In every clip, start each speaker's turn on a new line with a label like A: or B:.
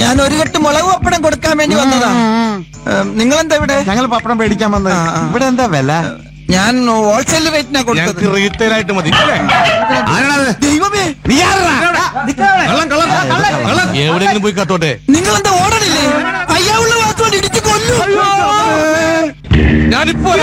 A: ഞാൻ ഒരു കെട്ട് മുളക് പപ്പടം കൊടുക്കാൻ വേണ്ടി വന്നതാ നിങ്ങൾ എന്താ ഇവിടെ
B: ഞങ്ങൾ പപ്പടം മേടിക്കാൻ വന്നത്
A: ആ, ആ.
B: ഇവിടെ എന്താ വില
A: ഞാൻ ഹോൾസെയിൽ റേറ്റിനാ കൊടുത്തത്
B: ഞങ്ങൾക്ക് റീറ്റെയിൽ ആയിട്ട് മതി ആരാണത്?
A: ദൈവമേ
B: നീ ആരെടാ? കള്ളൻ, കള്ളൻ, കള്ളൻ. എവിടെയെങ്കിലും പോയി കത്തോട്ടെ
A: നിങ്ങൾ എന്താ ഓടണില്ലേ അയ്യാവുള്ള വാത്തോണ്ട് ഇടിച്ചു കൊല്ലു
B: ഞാനിപ്പോ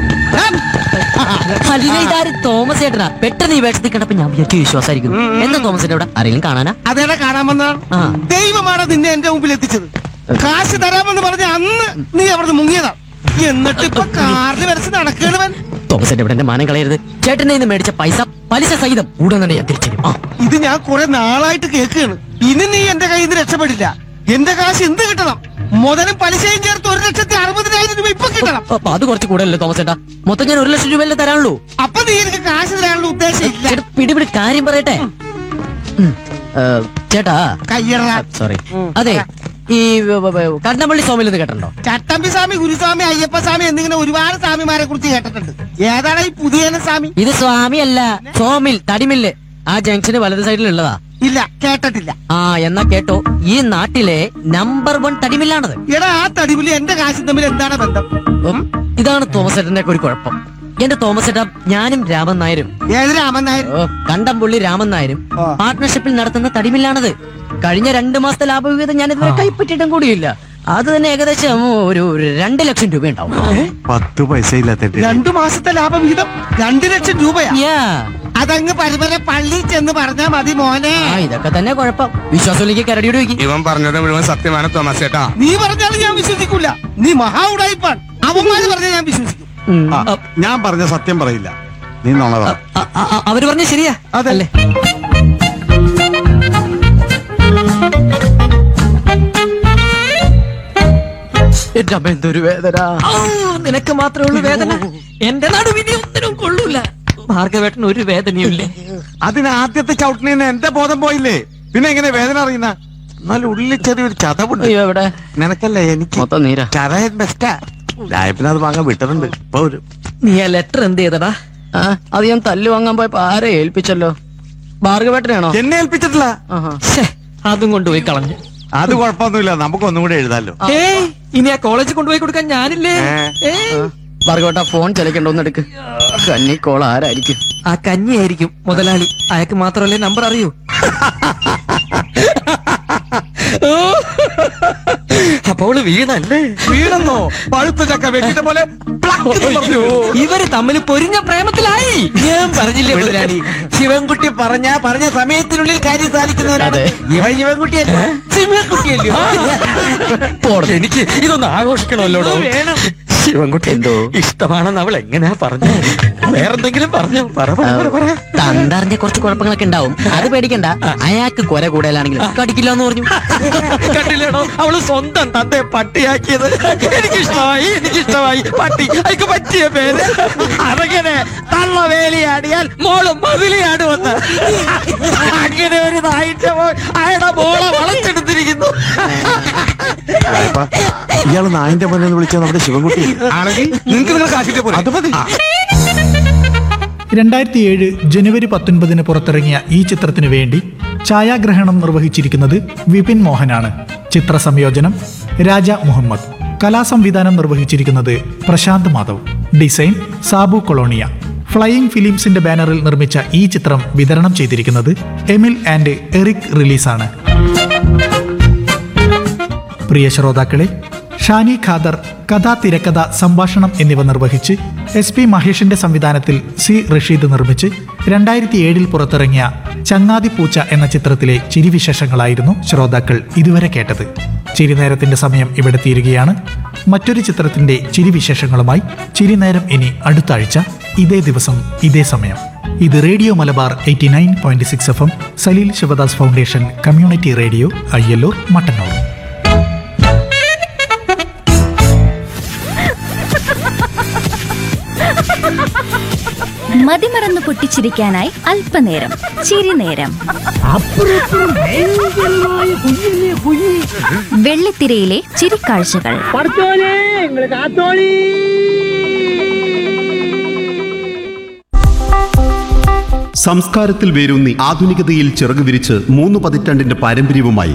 C: അല്ല ഇതാരും തോമസ് ചേട്ടനാ പെട്ടെന്ന് ഈ വേഷത്തിൽ കണ്ടപ്പോ ഞാൻ വിചാരിച്ചു വിശ്വാസമായിരിക്കും എന്താ തോമസ് ചേട്ടൻ ഇവിടെ ആരെങ്കിലും കാണാനാ
D: അതേടെ കാണാൻ വന്നതാണ്
C: ആ.
D: ദൈവമാണ് നിന്നെ എന്റെ മുമ്പിൽ എത്തിച്ചത് കാശ് തരാമെന്ന് പറഞ്ഞ അന്ന് നീ അവിടുന്ന് മുങ്ങിയതാ എന്നിട്ട് ഇപ്പൊ കാറിൽ വരച്ച് നടക്കണവൻ
C: തോമസ് ചേട്ടൻ ഇവിടെ എന്റെ മാനം കളയരുത് ചേട്ടനെ ഇന്ന് മേടിച്ച പൈസ പലിശ സഹിതം ഉടൻ തന്നെ ഞാൻ തിരിച്ചു തരും. ആ
D: ഇത് ഞാൻ കുറെ നാളായിട്ട് കേൾക്കുകയാണ് ഇനി നീ എന്റെ കയ്യിൽ നിന്ന് രക്ഷപ്പെടില്ല എന്റെ കാശ് എന്ത് കിട്ടണം മുതലും പലിശയും ചേർത്ത് ഒരു ലക്ഷത്തി അറുപതിനായിരം രൂപ ഇപ്പൊ കിട്ടണം
C: അപ്പൊ അത് കുറച്ച് കൂടുതലല്ലേ തോമസ് ചേട്ടാ മൊത്തം ഞാൻ ഒരു ലക്ഷം രൂപയല്ലേ തരാനുള്ളൂ
D: അപ്പൊ നീ എനിക്ക് കാശ് തരാനുള്ള ഉദ്ദേശം ഇല്ല
C: ചേട്ടാ പിടിപിടി കാര്യം പറയട്ടെ ഉം. ഏ, ചേട്ടാ
D: കയ്യറ
C: സോറി അതെ ഈ വ- വ- വ- കണ്ണമ്പള്ളി സ്വാമിയിൽ നിന്ന് കേട്ടോ
D: ചട്ടമ്പി സ്വാമി ഗുരുസ്വാമി അയ്യപ്പ സ്വാമി എന്നിങ്ങനെ ഒരുപാട് സ്വാമിമാരെ കുറിച്ച് കേട്ടിട്ടുണ്ട് ഏതാണ് ഈ പുതിയ സ്വാമി
C: ഇത് സ്വാമി അല്ല സോമിൽ തടിമില്ല് ആ ജംഗ്ഷന് വലത് സൈഡിലുള്ളതാ
D: ഇല്ല കേട്ടിട്ടില്ല
C: ആ എന്നാ കേട്ടോ ഈ നാട്ടിലെ നമ്പർ വൺ തടിമില്ലാണത്
D: എടാ ആ തടിവില് എന്റെ കാശും തമ്മിൽ എന്താണ് ബന്ധം
C: ഉം, ഇതാണ് തോമസ് ചേട്ടന്റെ ഒരു കുഴപ്പം എന്റെ തോമസ് ചേട്ടാ ഞാനും രാമൻ നായരും
D: ഏത് രാമൻ നായർ
C: ഓ, കണ്ടംപുള്ളി രാമൻ നായരും
D: ആ.
C: പാർട്ട്ണർഷിപ്പിൽ നടത്തുന്ന തടിമില്ലാണത് കഴിഞ്ഞ രണ്ട് മാസത്തെ ലാഭവിഹിതം ഞാൻ ഇതുവരെ കൈപ്പറ്റിയിട്ടും കൂടിയില്ല അത് തന്നെ ഏകദേശം ഒരു ഒരു രണ്ട് ലക്ഷം രൂപ ഉണ്ടാവും
B: പത്ത് പൈസ ഇല്ലാത്തിട്ട്
D: രണ്ടു മാസത്തെ ലാഭവിഹിതം രണ്ടു ലക്ഷം രൂപയാ
C: യാ.
D: അതങ്ങ് പരമ്പര പള്ളി ചെന്ന് പറഞ്ഞാ മതി മോനെ
C: ആ ഇതൊക്കെ തന്നെ കുഴപ്പം വിശ്വാസത്തിലേക്ക് കരടിയോട് വയ്ക്കും
E: ഇവൻ പറഞ്ഞത് മുഴുവൻ സത്യമാണ് തോമസ് ചേട്ടാ
D: നീ പറഞ്ഞാലും ഞാൻ വിശ്വസിക്കൂല നീ മഹാ ഉടായിപ്പാൻ അവന്മാര് പറഞ്ഞാൽ ഞാൻ വിശ്വസിക്കും
B: ഞാൻ പറഞ്ഞ സത്യം പറയില്ല നീ നോണ പറ
C: അവര് പറഞ്ഞ ശരിയാ
D: അതല്ലേ
C: എന്റെ അമ്മ എന്തൊരു വേദന നിനക്ക് മാത്രമേ ഉള്ളൂ വേദന എന്റെ നടുവിധി ഒന്നിനും കൊള്ളൂല ഭാർഗവേട്ടൻ ഒരു വേദനയും ഇല്ലേ
B: അതിന് ആദ്യത്തെ ചവിട്ടിന് എന്റെ ബോധം പോയില്ലേ പിന്നെ എങ്ങനെ വേദന അറിയുന്ന എന്നാലും ഉള്ളിൽ ചെറിയൊരു ചതവുണ്ട്
C: അയ്യോ എവിടെ
B: നിനക്കല്ലേ എനിക്ക്
C: മൊത്തം നീരാ
B: ചതയൻ ബെസ്റ്റാ രായപ്പിന് അത് വാങ്ങാൻ വിട്ടിട്ടുണ്ട് ഇപ്പൊ ഒരു
C: നീ ആ ലെറ്റർ എന്ത് ചെയ്തടാ ആ അത് ഞാൻ തല്ലു വാങ്ങാൻ പോയപ്പോ ആരെ ഏൽപ്പിച്ചല്ലോ ഭാർഗവേട്ടനാണോ
B: എന്നെ ഏൽപ്പിച്ചിട്ടില്ല
C: ആഹാ. ശ്ശേ, അതും കൊണ്ടുപോയി കളഞ്ഞു
B: അത് കുഴപ്പമൊന്നുമില്ല നമുക്ക് ഒന്നും കൂടെ എഴുതാലോ
C: ഏയ് ഇനി ആ കോളേജിൽ കൊണ്ടുപോയി കൊടുക്കാൻ ഞാനില്ലേ ഭാർഗവട്ട ഫോൺ ചലിക്കണ്ടോന്ന് എടുക്ക് കന്നി കോൾ ആരായിരിക്കും ആ കഞ്ഞി ആയിരിക്കും മുതലാളി അയാൾക്ക് മാത്രമല്ലേ നമ്പർ അറിയൂ അപ്പോൾ വീണല്ലേ
B: വീണെന്നോ പഴുത്ത ചക്ക വെക്കിട്ട പോലെ പ്ലക്ക് എന്ന് പറഞ്ഞു.
C: ഇവര് തമ്മിൽ പൊരിഞ്ഞ പ്രേമത്തിലായി ഞാൻ പറഞ്ഞില്ലേ മുതലാളി
A: ശിവൻകുട്ടി പറഞ്ഞ പറഞ്ഞ സമയത്തിനുള്ളിൽ കാര്യം സാധിക്കുന്നവരാണ്
C: അതെ.
A: ഇവൻ ശിവൻകുട്ടിയല്ല ശിവൻകുട്ടിയല്ലോ
C: എനിക്ക് ഇതൊന്ന് ആഘോഷിക്കണമല്ലോ
A: വേണം
C: ശിവൻകുട്ടി എന്തോ
A: ഇഷ്ടമാണെന്ന് അവൾ എങ്ങനെയാ പറഞ്ഞു വേറെന്തെങ്കിലും പറഞ്ഞു പറ പറ, പറ, പറ
C: തന്തറിഞ്ഞ കുറച്ച് കുഴപ്പങ്ങളൊക്കെ ഉണ്ടാവും അത് പേടിക്കണ്ട അയാൾക്ക് കൊര കൂടുതലാണെങ്കിൽ കടിക്കില്ല എന്ന് പറഞ്ഞു
A: കണ്ടില്ലേടോ അവള് സ്വന്തം തന്റെ പട്ടിയാക്കിയത് എനിക്കിഷ്ടമായി എനിക്കിഷ്ടമായി പട്ടി അതിക്ക് പറ്റിയ പേര് അതങ്ങനെ തള്ള വേലിയാടിയാൽ മോള് മതിലിയാടുവന്ന് അങ്ങനെ ഒരു നായിന്റെ മോൻ അയാളുടെ മോളെ വളച്ചെടുത്തിരിക്കുന്നു
B: രായപ്പ, ഇയാള് നായിന്റെ മോനെ എന്ന് വിളിച്ചാൽ നമ്മുടെ ശിവൻകുട്ടി
E: ആണെങ്കിൽ നിങ്ങൾക്ക് നിങ്ങൾ കാശിട്ട് പോലെ
B: അത് മതി
F: രണ്ടായിരത്തി ഏഴ് ജനുവരി പത്തൊൻപതിന് പുറത്തിറങ്ങിയ ഈ ചിത്രത്തിനു വേണ്ടി ഛായാഗ്രഹണം നിർവഹിച്ചിരിക്കുന്നത് വിപിൻ മോഹനാണ് ചിത്ര സംയോജനം രാജ മുഹമ്മദ് കലാസംവിധാനം നിർവഹിച്ചിരിക്കുന്നത് പ്രശാന്ത് മാധവ് ഡിസൈൻ സാബു കൊളോണിയ ഫ്ലൈയിങ് ഫിലിംസിന്റെ ബാനറിൽ നിർമ്മിച്ച ഈ ചിത്രം വിതരണം ചെയ്തിരിക്കുന്നത് എമിൽ ആൻഡ് എറിക് റിലീസാണ് പ്രിയ ശ്രോതാക്കളെ ഷാനി ഖാദർ കഥ തിരക്കഥ സംഭാഷണം എന്നിവ നിർവഹിച്ച് എസ് പി മഹേഷിന്റെ സംവിധാനത്തിൽ സി റഷീദ് നിർമ്മിച്ച് രണ്ടായിരത്തി ഏഴിൽ പുറത്തിറങ്ങിയ ചങ്ങാതി പൂച്ച എന്ന ചിത്രത്തിലെ ചിരിവിശേഷങ്ങളായിരുന്നു ശ്രോതാക്കൾ ഇതുവരെ കേട്ടത് ചിരിനേരത്തിന്റെ സമയം ഇവിടെ തീരുകയാണ് മറ്റൊരു ചിത്രത്തിന്റെ ചിരിവിശേഷങ്ങളുമായി ചിരിനേരം ഇനി അടുത്ത ആഴ്ച ഇതേ ദിവസം ഇതേ സമയം ഇത് radio Malabar eighty nine point six F M Saleel Sivadas foundation community radio Ayyallur Mattannur
G: മതിമറന്ന് പൊട്ടിച്ചിരിക്കാനായി അല്പനേരം ചിരിനേരം വെള്ളിത്തിരയിലെ ചിരിക്കാഴ്ചകൾ
H: സംസ്കാരത്തിൽ വേരൂന്നി ആധുനികതയിൽ ചിറകു വിരിച്ച് മൂന്ന് പതിറ്റാണ്ടിന്റെ പാരമ്പര്യവുമായി